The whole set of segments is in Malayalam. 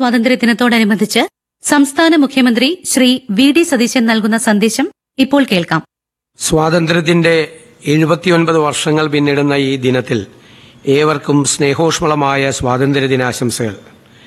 സ്വാതന്ത്ര്യ ദിനത്തോടനുബന്ധിച്ച് സംസ്ഥാന മുഖ്യമന്ത്രി ശ്രീ വി ഡി സതീശൻ നൽകുന്ന സന്ദേശം ഇപ്പോൾ കേൾക്കാം സ്വാതന്ത്ര്യത്തിന്റെ എഴുപത്തിയൊൻപത് വർഷങ്ങൾ പിന്നിടുന്ന ഈ ദിനത്തിൽ ഏവർക്കും സ്നേഹോഷ്മളമായ സ്വാതന്ത്ര്യ ദിനാശംസകൾ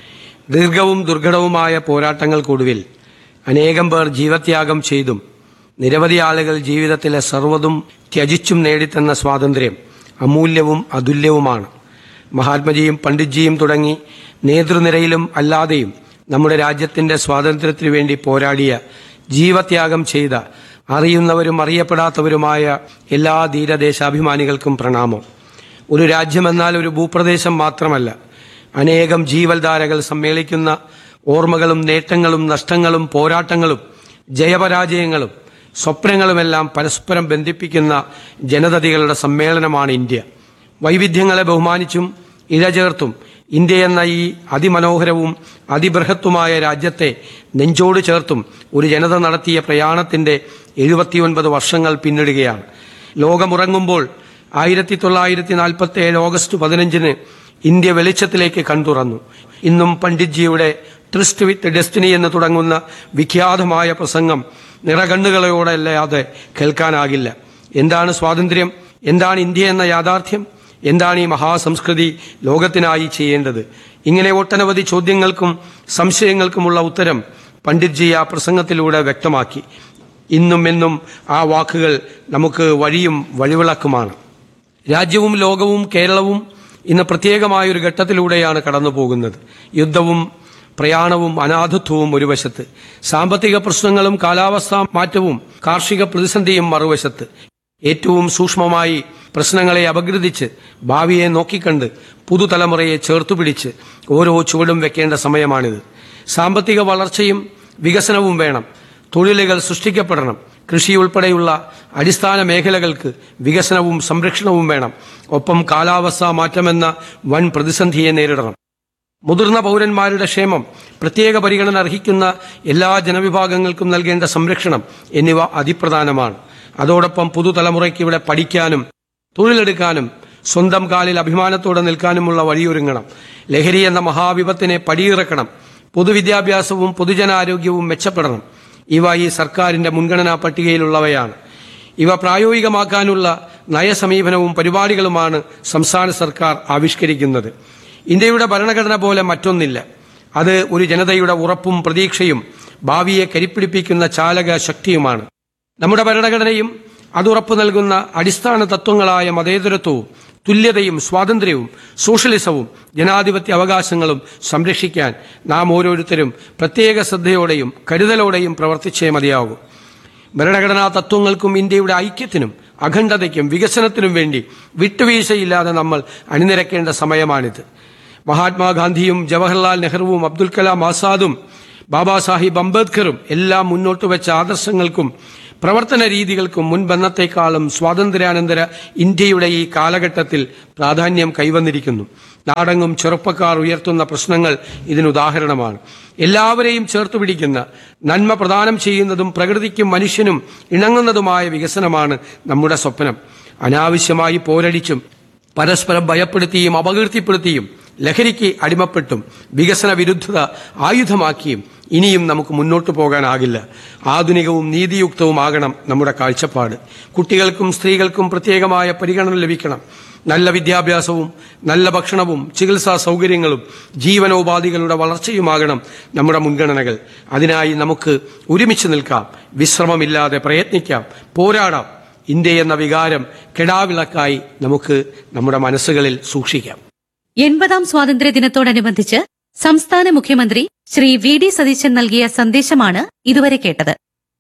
ദീർഘവും ദുർഘടവുമായ പോരാട്ടങ്ങൾക്കൊടുവിൽ അനേകം പേർ ജീവത്യാഗം ചെയ്തും നിരവധി ആളുകൾ ജീവിതത്തിലെ സർവ്വതും ത്യജിച്ചും നേടിത്തന്ന സ്വാതന്ത്ര്യം അമൂല്യവും അതുല്യവുമാണ് മഹാത്മജിയും പണ്ഡിറ്റ്ജിയും തുടങ്ങി നേതൃനിരയിലും അല്ലാതെയും നമ്മുടെ രാജ്യത്തിന്റെ സ്വാതന്ത്ര്യത്തിനു വേണ്ടി പോരാടിയ ജീവത്യാഗം ചെയ്ത അറിയുന്നവരും അറിയപ്പെടാത്തവരുമായ എല്ലാ ധീരദേശാഭിമാനികൾക്കും പ്രണാമം ഒരു രാജ്യമെന്നാൽ ഒരു ഭൂപ്രദേശം മാത്രമല്ല അനേകം ജീവൽധാരകൾ സമ്മേളിക്കുന്ന ഓർമ്മകളും നേട്ടങ്ങളും നഷ്ടങ്ങളും പോരാട്ടങ്ങളും ജയപരാജയങ്ങളും സ്വപ്നങ്ങളുമെല്ലാം പരസ്പരം ബന്ധിപ്പിക്കുന്ന ജനതതികളുടെ സമ്മേളനമാണ് ഇന്ത്യ വൈവിധ്യങ്ങളെ ബഹുമാനിച്ചും ഇഴചേർത്തും ഇന്ത്യ എന്ന ഈ അതിമനോഹരവും അതിബൃഹത്തുമായ രാജ്യത്തെ നെഞ്ചോട് ചേർത്തും ഒരു ജനത നടത്തിയ പ്രയാണത്തിന്റെ എഴുപത്തിയൊൻപത് വർഷങ്ങൾ പിന്നിടുകയാണ് ലോകമുറങ്ങുമ്പോൾ ആയിരത്തി തൊള്ളായിരത്തി നാൽപ്പത്തി ഏഴ് ഓഗസ്റ്റ് പതിനഞ്ചിന് ഇന്ത്യ വെളിച്ചത്തിലേക്ക് കൺതുറന്നു ഇന്നും പണ്ഡിറ്റ്ജിയുടെ ട്രിസ്റ്റ് വിത്ത് ഡെസ്റ്റിനി എന്ന് തുടങ്ങുന്ന വിഖ്യാതമായ പ്രസംഗം നിറകണ്ണുകളോടെ അല്ലാതെ കേൾക്കാനാകില്ല എന്താണ് സ്വാതന്ത്ര്യം എന്താണ് ഇന്ത്യ എന്ന യാഥാർത്ഥ്യം എന്താണ് ഈ മഹാസംസ്കൃതി ലോകത്തിനായി ചെയ്യേണ്ടത് ഇങ്ങനെ ഒട്ടനവധി ചോദ്യങ്ങൾക്കും സംശയങ്ങൾക്കുമുള്ള ഉത്തരം പണ്ഡിറ്റ്ജി ആ പ്രസംഗത്തിലൂടെ വ്യക്തമാക്കി ഇന്നും എന്നും ആ വാക്കുകൾ നമുക്ക് വഴിയും വഴിവിളക്കുമാണ് രാജ്യവും ലോകവും കേരളവും ഇന്ന് പ്രത്യേകമായ ഒരു ഘട്ടത്തിലൂടെയാണ് കടന്നു പോകുന്നത് യുദ്ധവും പ്രയാണവും അനാഥത്വവും ഒരു വശത്ത് സാമ്പത്തിക പ്രശ്നങ്ങളും കാലാവസ്ഥാ മാറ്റവും കാർഷിക പ്രതിസന്ധിയും മറുവശത്ത് ഏറ്റവും സൂക്ഷ്മമായി പ്രശ്നങ്ങളെ അപഗ്രഥിച്ച് ഭാവിയെ നോക്കിക്കണ്ട് പുതുതലമുറയെ ചേർത്തുപിടിച്ച് ഓരോ ചുവടും വെക്കേണ്ട സമയമാണിത് സാമ്പത്തിക വളർച്ചയും വികസനവും വേണം തൊഴിലുകൾ സൃഷ്ടിക്കപ്പെടണം കൃഷി ഉൾപ്പെടെയുള്ള അടിസ്ഥാന മേഖലകൾക്ക് വികസനവും സംരക്ഷണവും വേണം ഒപ്പം കാലാവസ്ഥാ മാറ്റമെന്ന വൻ പ്രതിസന്ധിയെ നേരിടണം മുതിർന്ന പൗരന്മാരുടെ ക്ഷേമം പ്രത്യേക പരിഗണന അർഹിക്കുന്ന എല്ലാ ജനവിഭാഗങ്ങൾക്കും നൽകേണ്ട സംരക്ഷണം എന്നിവ അതിപ്രധാനമാണ് അതോടൊപ്പം പുതുതലമുറയ്ക്ക് ഇവിടെ പഠിക്കാനും തൊഴിലെടുക്കാനും സ്വന്തം കാലിൽ അഭിമാനത്തോടെ നിൽക്കാനുമുള്ള വഴിയൊരുങ്ങണം ലഹരി എന്ന മഹാവിപത്തിനെ പടിയിറക്കണം പൊതുവിദ്യാഭ്യാസവും പൊതുജനാരോഗ്യവും മെച്ചപ്പെടണം ഇവ ഈ സർക്കാരിന്റെ മുൻഗണനാ പട്ടികയിലുള്ളവയാണ് ഇവ പ്രായോഗികമാക്കാനുള്ള നയസമീപനവും പരിപാടികളുമാണ് സംസ്ഥാന സർക്കാർ ആവിഷ്കരിക്കുന്നത് ഇന്ത്യയുടെ ഭരണഘടന പോലെ മറ്റൊന്നില്ല അത് ഒരു ജനതയുടെ ഉറപ്പും പ്രതീക്ഷയും ഭാവിയെ കരിപ്പിടിപ്പിക്കുന്ന ചാലക ശക്തിയുമാണ് നമ്മുടെ ഭരണഘടനയും അത് ഉറപ്പു നൽകുന്ന അടിസ്ഥാന തത്വങ്ങളായ മതേതരത്വവും തുല്യതയും സ്വാതന്ത്ര്യവും സോഷ്യലിസവും ജനാധിപത്യ അവകാശങ്ങളും സംരക്ഷിക്കാൻ നാം ഓരോരുത്തരും പ്രത്യേക ശ്രദ്ധയോടെയും കരുതലോടെയും പ്രവർത്തിച്ചേ മതിയാകൂ ഭരണഘടനാ തത്വങ്ങൾക്കും ഇന്ത്യയുടെ ഐക്യത്തിനും അഖണ്ഡതയ്ക്കും വികസനത്തിനും വേണ്ടി വിട്ടുവീഴ്ചയില്ലാതെ നമ്മൾ അണിനിരക്കേണ്ട സമയമാണിത് മഹാത്മാഗാന്ധിയും ജവഹർലാൽ നെഹ്റുവും അബ്ദുൽ കലാം ആസാദും ബാബാ സാഹിബ് അംബേദ്കറും എല്ലാം മുന്നോട്ട് വെച്ച ആദർശങ്ങൾക്കും പ്രവർത്തന രീതികൾക്കും മുൻബന്ധത്തെക്കാളും സ്വാതന്ത്ര്യാനന്തര ഇന്ത്യയുടെ ഈ കാലഘട്ടത്തിൽ പ്രാധാന്യം കൈവന്നിരിക്കുന്നു നാടെങ്ങും ചെറുപ്പക്കാർ ഉയർത്തുന്ന പ്രശ്നങ്ങൾ ഇതിനുദാഹരണമാണ് എല്ലാവരെയും ചേർത്ത് പിടിക്കുന്ന നന്മ പ്രദാനം ചെയ്യുന്നതും പ്രകൃതിക്കും മനുഷ്യനും ഇണങ്ങുന്നതുമായ വികസനമാണ് നമ്മുടെ സ്വപ്നം അനാവശ്യമായി പോരടിച്ചും പരസ്പരം ഭയപ്പെടുത്തിയും അപകീർത്തിപ്പെടുത്തിയും ലഹരിക്ക് അടിമപ്പെട്ടും വികസന വിരുദ്ധത ആയുധമാക്കിയും ഇനിയും നമുക്ക് മുന്നോട്ട് പോകാനാകില്ല ആധുനികവും നീതിയുക്തവുമാകണം നമ്മുടെ കാഴ്ചപ്പാട് കുട്ടികൾക്കും സ്ത്രീകൾക്കും പ്രത്യേകമായ പരിഗണന ലഭിക്കണം നല്ല വിദ്യാഭ്യാസവും നല്ല ഭക്ഷണവും ചികിത്സാ സൗകര്യങ്ങളും ജീവനോപാധികളുടെ വളർച്ചയുമാകണം നമ്മുടെ മുൻഗണനകൾ അതിനായി നമുക്ക് ഒരുമിച്ച് നിൽക്കാം വിശ്രമമില്ലാതെ പ്രയത്നിക്കാം പോരാടാം ഇന്ത്യ എന്ന വികാരം കെടാവിളക്കായി നമുക്ക് നമ്മുടെ മനസ്സുകളിൽ സൂക്ഷിക്കാം എൺപതാം സ്വാതന്ത്ര്യ ദിനത്തോടനുബന്ധിച്ച് സംസ്ഥാന മുഖ്യമന്ത്രി ശ്രീ വി ഡി സതീശൻ നൽകിയ സന്ദേശമാണ് ഇതുവരെ കേട്ടത്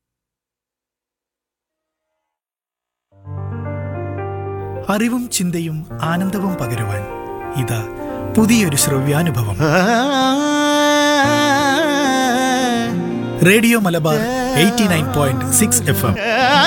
അറിവും ചിന്തയും ആനന്ദവും പകരുവാൻ ഇതാ പുതിയൊരു ശ്രവ്യാനുഭവം radio Malabar eighty nine point six F M